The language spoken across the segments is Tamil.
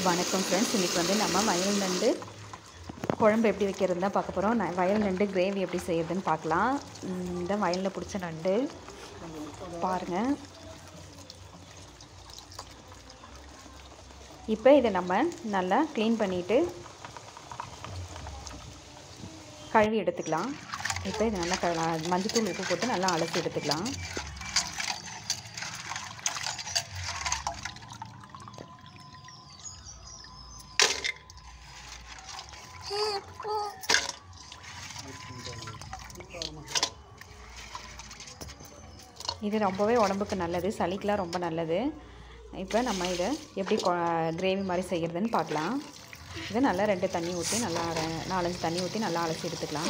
வணக்கம் ஃப்ரெண்ட்ஸ் இன்றைக்கி வந்து நம்ம வயல் நண்டு குழம்பு எப்படி வைக்கிறது தான் பார்க்க போகிறோம் நான் வயல் நண்டு கிரேவி எப்படி செய்யறதுன்னு பார்க்கலாம் உம், இந்த வயலில் பிடிச்ச நண்டு பாருங்கள் இப்போ இதை நம்ம நல்லா க்ளீன் பண்ணிவிட்டு கழுவி எடுத்துக்கலாம் இப்போ இதை நல்லா க மஞ்சத்தூள் உப்பு போட்டு நல்லா அலசி எடுத்துக்கலாம் இது ரொம்பவே உடம்புக்கு நல்லது சளிக்கெலாம் ரொம்ப நல்லது இப்போ நம்ம இதை எப்படி கிரேவி மாதிரி செய்கிறதுன்னு பார்க்கலாம் இதை நல்லா ரெண்டு தண்ணி ஊற்றி நல்லா அர- நாலஞ்சு தண்ணி ஊற்றி நல்லா அலசி எடுத்துக்கலாம்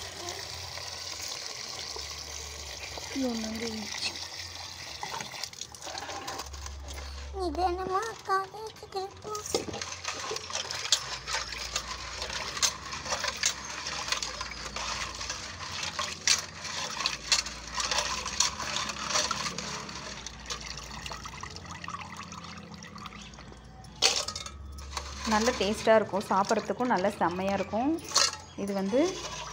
இது என்னமா காலேஜ் கிளப்பு நல்ல டேஸ்ட்டாக இருக்கும் சாப்பிட்றதுக்கும் நல்ல செம்மையாக இருக்கும் இது வந்து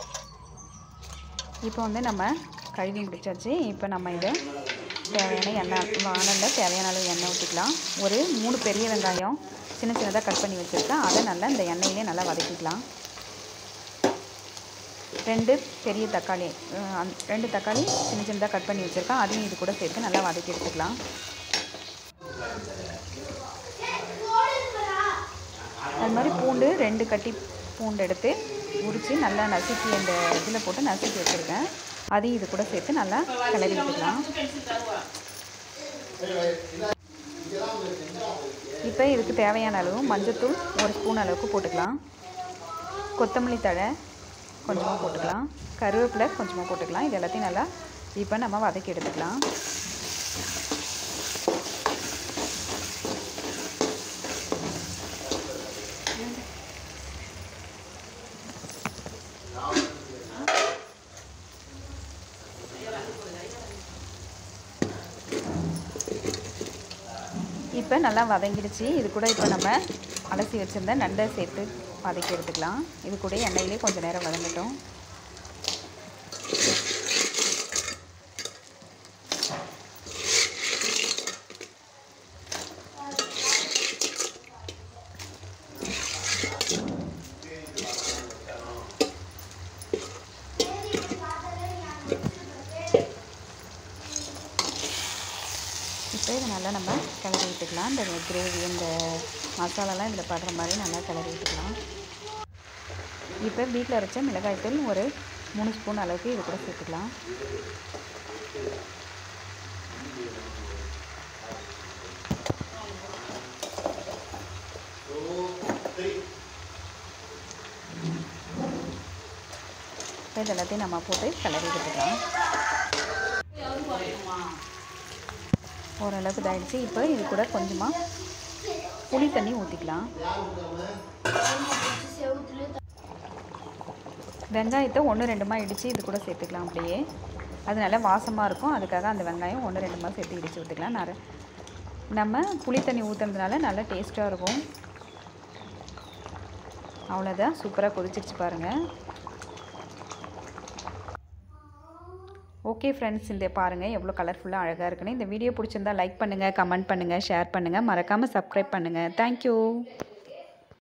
இப்போ வந்து நம்ம கழுவி முடிச்சாச்சு இப்போ நம்ம இதை தேவையான எண்ணெய் வானலில் தேவையான அளவு எண்ணெய் ஊற்றிக்கலாம் ஒரு மூணு பெரிய வெங்காயம் சின்ன சின்னதாக கட் பண்ணி வச்சுருக்கேன் அதை நல்லா இந்த எண்ணெயிலே நல்லா வதக்கிக்கலாம் ரெண்டு பெரிய தக்காளி அஹ் அந்த- ரெண்டு தக்காளி சின்ன சின்னதாக கட் பண்ணி வச்சுருக்கேன் அதையும் இது கூட சேர்த்து நல்லா வதக்கி எடுத்துக்கலாம் அது மாதிரி பூண்டு ரெண்டு கட்டி பூண்டு எடுத்து உரித்து நல்லா நசுக்கி அந்த இதில் போட்டு நசுக்கி வச்சுருக்கேன் அதையும் இது கூட சேர்த்து நல்லா கிளறி விட்டுக்கலாம் இப்போ இதுக்கு தேவையான அளவு மஞ்சத்தூள் ஒரு ஸ்பூன் அளவுக்கு போட்டுக்கலாம் கொத்தமல்லி தழை கொஞ்சமாக போட்டுக்கலாம் கருவேப்பிலை கொஞ்சமாக போட்டுக்கலாம் இது எல்லாத்தையும் நல்லா இப்போ நம்ம வதக்கி எடுத்துக்கலாம் இப்போ நல்லா வதங்கிடுச்சு இது கூட இப்போ நம்ம அலசி வச்சுருந்த நண்டை சேர்த்து வதக்கி எடுத்துக்கலாம் இது கூட எண்ணெயிலே கொஞ்சம் நேரம் வதங்கட்டும் இப்போ இதை நல்லா நம்ம கிளறி விட்டுக்கலாம் இந்த கிரேவி இந்த மசாலாலாம் இதில் படுற மாதிரி நல்லா கிளறி விட்டுக்கலாம் இப்போ வீட்டில் அரைச்ச மிளகாய்த்தூள் ஒரு மூணு ஸ்பூன் அளவுக்கு இது கூட சேர்த்துக்கலாம் இப்போ இது எல்லாத்தையும் நம்ம போட்டு கிளறி விட்டுக்கலாம் ஓரளவுக்கு இதாகிடுச்சு இப்போ இது கூட கொஞ்சமாக புளி தண்ணி ஊற்றிக்கலாம் வெங்காயத்தை ஒன்று ரெண்டுமா இடித்து இது கூட சேர்த்துக்கலாம் அப்படியே அது நல்லா வாசமாக இருக்கும் அதுக்காக அந்த வெங்காயம் ஒன்று ரெண்டுமா சேர்த்து இடித்து ஊற்றிக்கலாம் நர நம்ம புளி தண்ணி ஊற்றுறதுனால நல்லா டேஸ்ட்டாக இருக்கும் அவ்வளோதான் சூப்பராக கொதிச்சிருச்சு பாருங்கள் ஓகே ஃப்ரெண்ட்ஸ் இந்த பாருங்கள் எவ்வளோ கலர்ஃபுல்லாக அழகாக இருக்குன்னு இந்த வீடியோ பிடிச்சிருந்தா லைக் பண்ணுங்கள் கமெண்ட் பண்ணுங்கள் ஷேர் பண்ணுங்கள் மறக்காமல் சப்ஸ்கிரைப் பண்ணுங்கள் தேங்க்யூ